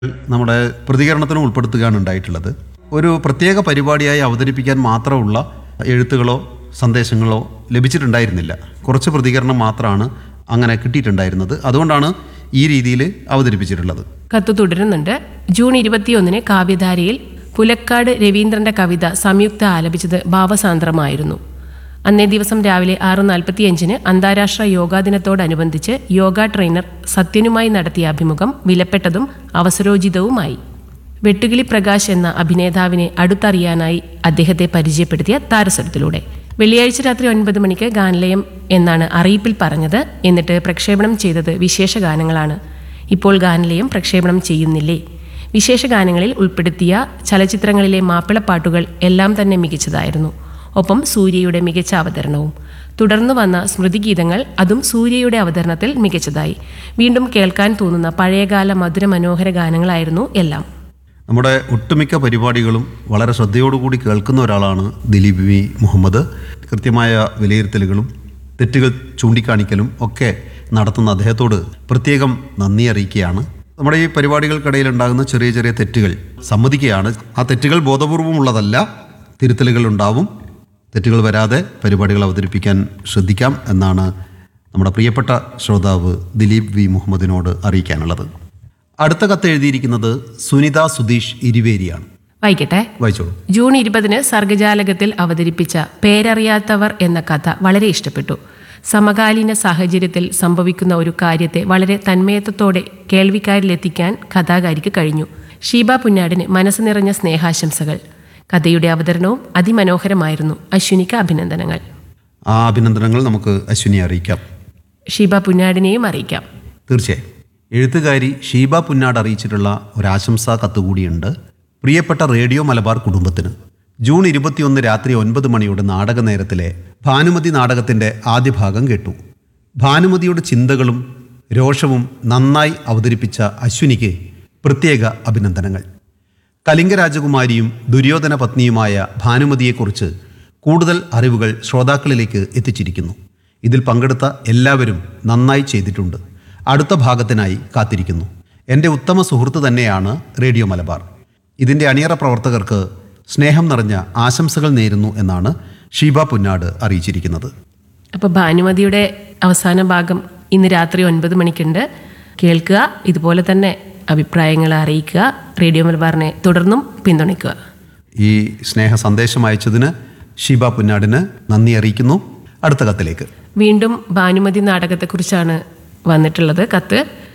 നമ്മുടെ പ്രതികരണത്തിനും ഉൾപ്പെടുത്തുകയാണ് ഉണ്ടായിട്ടുള്ളത് ഒരു പ്രത്യേക പരിപാടിയായി അവതരിപ്പിക്കാൻ മാത്രമുള്ള എഴുത്തുകളോ സന്ദേശങ്ങളോ ലഭിച്ചിട്ടുണ്ടായിരുന്നില്ല കുറച്ച് പ്രതികരണം മാത്രമാണ് അങ്ങനെ കിട്ടിയിട്ടുണ്ടായിരുന്നത് അതുകൊണ്ടാണ് ഈ രീതിയിൽ അവതരിപ്പിച്ചിട്ടുള്ളത് കത്ത് തുടരുന്നുണ്ട് ജൂൺ ഇരുപത്തിയൊന്നിന് കാവ്യധാരയിൽ പുലക്കാട് രവീന്ദ്രന്റെ കവിത സംയുക്ത ആലപിച്ചത് ഭാവസാന്ദ്രമായിരുന്നു അന്നേ ദിവസം രാവിലെ ആറ് നാൽപ്പത്തിയഞ്ചിന് അന്താരാഷ്ട്ര യോഗാ ദിനത്തോടനുബന്ധിച്ച് യോഗ ട്രെയിനർ സത്യനുമായി നടത്തിയ അഭിമുഖം വിലപ്പെട്ടതും അവസരോചിതവുമായി വെട്ടുകിളി പ്രകാശ് എന്ന അഭിനേതാവിനെ അടുത്തറിയാനായി അദ്ദേഹത്തെ പരിചയപ്പെടുത്തിയ താരസ്വരത്തിലൂടെ വെള്ളിയാഴ്ച രാത്രി ഒൻപത് മണിക്ക് ഗാനലയം എന്നാണ് അറിയിപ്പിൽ പറഞ്ഞത് എന്നിട്ട് പ്രക്ഷേപണം ചെയ്തത് വിശേഷ ഗാനങ്ങളാണ് ഇപ്പോൾ ഗാനലയം പ്രക്ഷേപണം ചെയ്യുന്നില്ലേ വിശേഷ ഗാനങ്ങളിൽ ഉൾപ്പെടുത്തിയ ചലച്ചിത്രങ്ങളിലെ മാപ്പിളപ്പാട്ടുകൾ എല്ലാം തന്നെ മികച്ചതായിരുന്നു ഒപ്പം സൂര്യയുടെ മികച്ച അവതരണവും തുടർന്ന് വന്ന സ്മൃതിഗീതങ്ങൾ അതും സൂര്യയുടെ അവതരണത്തിൽ മികച്ചതായി വീണ്ടും കേൾക്കാൻ തോന്നുന്ന പഴയകാല മധുര മനോഹര ഗാനങ്ങളായിരുന്നു എല്ലാം നമ്മുടെ ഒട്ടുമിക്ക പരിപാടികളും വളരെ ശ്രദ്ധയോടുകൂടി കേൾക്കുന്ന ഒരാളാണ് ദിലീപ് വി മുഹമ്മദ് കൃത്യമായ വിലയിരുത്തലുകളും തെറ്റുകൾ ചൂണ്ടിക്കാണിക്കലും ഒക്കെ നടത്തുന്ന അദ്ദേഹത്തോട് പ്രത്യേകം നന്ദി അറിയിക്കുകയാണ് നമ്മുടെ ഈ പരിപാടികൾക്കിടയിൽ ഉണ്ടാകുന്ന ചെറിയ ചെറിയ തെറ്റുകൾ സമ്മതിക്കുകയാണ് ആ തെറ്റുകൾ ബോധപൂർവമുള്ളതല്ല തിരുത്തലുകൾ ഉണ്ടാവും തെറ്റുകൾ വരാതെ പരിപാടികൾ അവതരിപ്പിക്കാൻ ശ്രദ്ധിക്കാം എന്നാണ് നമ്മുടെ പ്രിയപ്പെട്ട ശ്രോതാവ് ദിലീപ് വി മുഹമ്മദിനോട് അറിയിക്കാനുള്ളത് അടുത്ത കത്ത് എഴുതിയിരിക്കുന്നത് സുനിത സുധീഷ് ഇരുവേരിയാണ് വായിക്കട്ടെ വായിച്ചോളൂ ജൂൺ ഇരുപതിന് സർഗജാലകത്തിൽ അവതരിപ്പിച്ച പേരറിയാത്തവർ എന്ന കഥ വളരെ ഇഷ്ടപ്പെട്ടു സമകാലീന സാഹചര്യത്തിൽ സംഭവിക്കുന്ന ഒരു കാര്യത്തെ വളരെ തന്മയത്വത്തോടെ കേൾവിക്കാരിലെത്തിക്കാൻ കഥാകാരിക്ക് കഴിഞ്ഞു ഷീബ പുന്നാടിന് മനസ്സ് നിറഞ്ഞ സ്നേഹാശംസകൾ കഥയുടെ അവതരണവും അതിമനോഹരമായിരുന്നു അശ്വിനിക്ക് അഭിനന്ദനങ്ങൾ ആ അഭിനന്ദനങ്ങൾ നമുക്ക് അശ്വിനിയെ അറിയിക്കാം ഷീബ പുന്നാടിനെയും അറിയിക്കാം തീർച്ചയായും എഴുത്തുകാരി ഷീബ പുന്നാട് അറിയിച്ചിട്ടുള്ള ഒരാശംസാ കത്ത് കൂടിയുണ്ട് പ്രിയപ്പെട്ട റേഡിയോ മലബാർ കുടുംബത്തിന് ജൂൺ ഇരുപത്തിയൊന്ന് രാത്രി ഒൻപത് മണിയുടെ നാടക നേരത്തിലെ ഭാനുമതി നാടകത്തിൻ്റെ ആദ്യ ഭാഗം കേട്ടു ഭാനുമതിയുടെ ചിന്തകളും രോഷവും നന്നായി അവതരിപ്പിച്ച അശ്വിനിക്ക് പ്രത്യേക അഭിനന്ദനങ്ങൾ കലിംഗ രാജകുമാരിയും ദുര്യോധന പത്നിയുമായ ഭാനുമതിയെക്കുറിച്ച് കൂടുതൽ അറിവുകൾ ശ്രോതാക്കളിലേക്ക് എത്തിച്ചിരിക്കുന്നു ഇതിൽ പങ്കെടുത്ത എല്ലാവരും നന്നായി ചെയ്തിട്ടുണ്ട് അടുത്ത ഭാഗത്തിനായി കാത്തിരിക്കുന്നു എൻ്റെ ഉത്തമ സുഹൃത്ത് തന്നെയാണ് റേഡിയോ മലബാർ ഇതിൻ്റെ അണിയറ പ്രവർത്തകർക്ക് സ്നേഹം നിറഞ്ഞ ആശംസകൾ നേരുന്നു എന്നാണ് ഷീബ പുന്നാട് അറിയിച്ചിരിക്കുന്നത് അപ്പോൾ ഭാനുമതിയുടെ അവസാന ഭാഗം ഇന്ന് രാത്രി ഒൻപത് മണിക്കുണ്ട് കേൾക്കുക ഇതുപോലെ തന്നെ അഭിപ്രായങ്ങൾ അറിയിക്കുക റേഡിയോ മലബാറിനെ തുടർന്നും പിന്തുണയ്ക്കുക ഈ സ്നേഹ സന്ദേശം അയച്ചതിന് ഷീബ പുന്നാടിന് നന്ദി അറിയിക്കുന്നു അടുത്ത കത്തിലേക്ക് വീണ്ടും ഭാനുമതി നാടകത്തെക്കുറിച്ചാണ് വന്നിട്ടുള്ളത് കത്ത്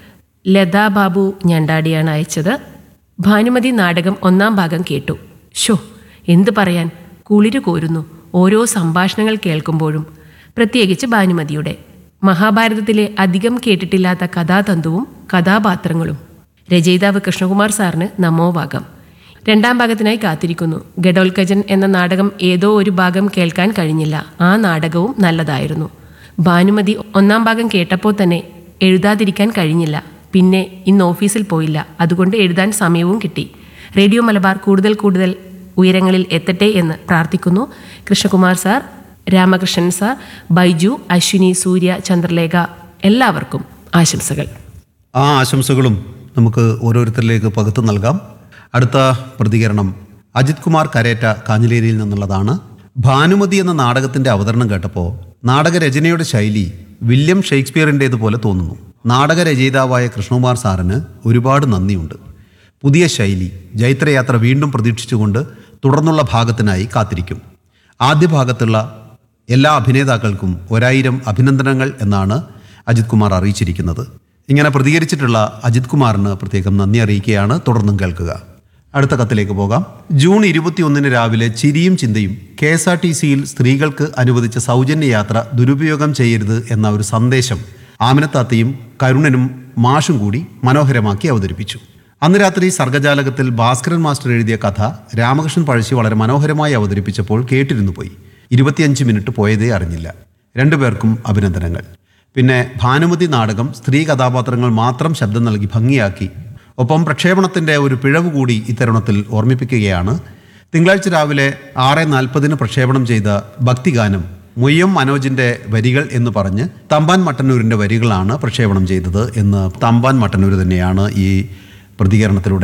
ലതാ ബാബു ഞണ്ടാടിയാണ് അയച്ചത് ഭാനുമതി നാടകം ഒന്നാം ഭാഗം കേട്ടു ഷോ എന്തു പറയാൻ കുളിരു കോരുന്നു ഓരോ സംഭാഷണങ്ങൾ കേൾക്കുമ്പോഴും പ്രത്യേകിച്ച് ഭാനുമതിയുടെ മഹാഭാരതത്തിലെ അധികം കേട്ടിട്ടില്ലാത്ത കഥാതന്തുവും കഥാപാത്രങ്ങളും രചയിതാവ് കൃഷ്ണകുമാർ സാറിന് നമോവാകം രണ്ടാം ഭാഗത്തിനായി കാത്തിരിക്കുന്നു ഗഡോൽക്കജൻ എന്ന നാടകം ഏതോ ഒരു ഭാഗം കേൾക്കാൻ കഴിഞ്ഞില്ല ആ നാടകവും നല്ലതായിരുന്നു ഭാനുമതി ഒന്നാം ഭാഗം കേട്ടപ്പോൾ തന്നെ എഴുതാതിരിക്കാൻ കഴിഞ്ഞില്ല പിന്നെ ഇന്ന് ഓഫീസിൽ പോയില്ല അതുകൊണ്ട് എഴുതാൻ സമയവും കിട്ടി റേഡിയോ മലബാർ കൂടുതൽ കൂടുതൽ ഉയരങ്ങളിൽ എത്തട്ടെ എന്ന് പ്രാർത്ഥിക്കുന്നു കൃഷ്ണകുമാർ സാർ രാമകൃഷ്ണൻ സാർ ബൈജു അശ്വിനി സൂര്യ ചന്ദ്രലേഖ എല്ലാവർക്കും ആശംസകൾ ആ ആശംസകളും നമുക്ക് ഓരോരുത്തരിലേക്ക് പകുത്തു നൽകാം അടുത്ത പ്രതികരണം അജിത് കുമാർ കരേറ്റ കാഞ്ഞിലേരിയിൽ നിന്നുള്ളതാണ് ഭാനുമതി എന്ന നാടകത്തിന്റെ അവതരണം കേട്ടപ്പോൾ നാടകരചനയുടെ ശൈലി വില്യം ഷേക്സ്പിയറിൻ്റേതുപോലെ തോന്നുന്നു നാടകരചയിതാവായ കൃഷ്ണകുമാർ സാറിന് ഒരുപാട് നന്ദിയുണ്ട് പുതിയ ശൈലി ജൈത്രയാത്ര വീണ്ടും പ്രതീക്ഷിച്ചുകൊണ്ട് തുടർന്നുള്ള ഭാഗത്തിനായി കാത്തിരിക്കും ആദ്യ ഭാഗത്തുള്ള എല്ലാ അഭിനേതാക്കൾക്കും ഒരായിരം അഭിനന്ദനങ്ങൾ എന്നാണ് അജിത് കുമാർ അറിയിച്ചിരിക്കുന്നത് ഇങ്ങനെ പ്രതികരിച്ചിട്ടുള്ള അജിത് കുമാറിന് പ്രത്യേകം നന്ദി അറിയിക്കുകയാണ് തുടർന്നും കേൾക്കുക അടുത്ത കത്തിലേക്ക് പോകാം ജൂൺ ഇരുപത്തിയൊന്നിന് രാവിലെ ചിരിയും ചിന്തയും കെ എസ് ആർ ടി സിയിൽ സ്ത്രീകൾക്ക് അനുവദിച്ച സൗജന്യ യാത്ര ദുരുപയോഗം ചെയ്യരുത് എന്ന ഒരു സന്ദേശം ആമിനത്താത്തയും കരുണനും മാഷും കൂടി മനോഹരമാക്കി അവതരിപ്പിച്ചു അന്ന് രാത്രി സർഗജാലകത്തിൽ ഭാസ്കരൻ മാസ്റ്റർ എഴുതിയ കഥ രാമകൃഷ്ണൻ പഴശ്ശി വളരെ മനോഹരമായി അവതരിപ്പിച്ചപ്പോൾ കേട്ടിരുന്നു പോയി ഇരുപത്തിയഞ്ച് മിനിറ്റ് പോയതേ അറിഞ്ഞില്ല രണ്ടുപേർക്കും അഭിനന്ദനങ്ങൾ പിന്നെ ഭാനുമതി നാടകം സ്ത്രീ കഥാപാത്രങ്ങൾ മാത്രം ശബ്ദം നൽകി ഭംഗിയാക്കി ഒപ്പം പ്രക്ഷേപണത്തിൻ്റെ ഒരു പിഴവ് കൂടി ഇത്തരുണത്തിൽ ഓർമ്മിപ്പിക്കുകയാണ് തിങ്കളാഴ്ച രാവിലെ ആറ് നാൽപ്പതിന് പ്രക്ഷേപണം ചെയ്ത ഭക്തിഗാനം മുയ്യം മനോജിൻ്റെ വരികൾ എന്ന് പറഞ്ഞ് തമ്പാൻ മട്ടന്നൂരിൻ്റെ വരികളാണ് പ്രക്ഷേപണം ചെയ്തത് എന്ന് തമ്പാൻ മട്ടന്നൂർ തന്നെയാണ് ഈ പ്രതികരണത്തിലൂടെ